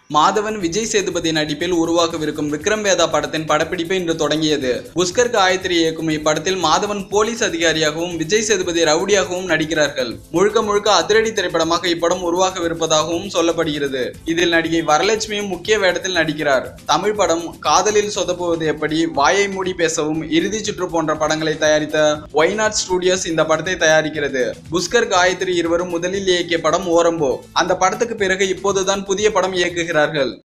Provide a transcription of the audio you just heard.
மாதவன் விஜய் சேதுபதி நடிப்பில் உருவாகவிருக்கும் விக்ரம் வேதா படத்தின் படப்பிடிப்பு இன்று தொடங்கியது புஷ்கர் காயத்ரி இயக்கும் இப்படத்தில் மாதவன் போலீஸ் அதிகாரியாகவும் விஜய் சேதுபதி ரவுடியாகவும் நடிக்கிறார்கள் முழுக்க முழுக்க அதிரடி திரைப்படமாக இப்படம் உருவாகவிருப்பதாகவும் சொல்லப்படுகிறது இதில் நடிகை வரலட்சுமியும் முக்கிய வேடத்தில் நடிக்கிறார் தமிழ் படம் காதலில் சொதப்புவது எப்படி வாயை மூடி பேசவும் இறுதி சுற்று போன்ற படங்களை தயாரித்த ஒய்நாட் ஸ்டுடியோஸ் இந்த படத்தை தயாரிக்கிறது புஷ்கர் காயத்ரி இருவரும் முதலில் இயக்கிய படம் ஓரம்போ அந்த படத்துக்கு பிறகு இப்போதுதான் புதிய படம் இயக்குகிறார்கள்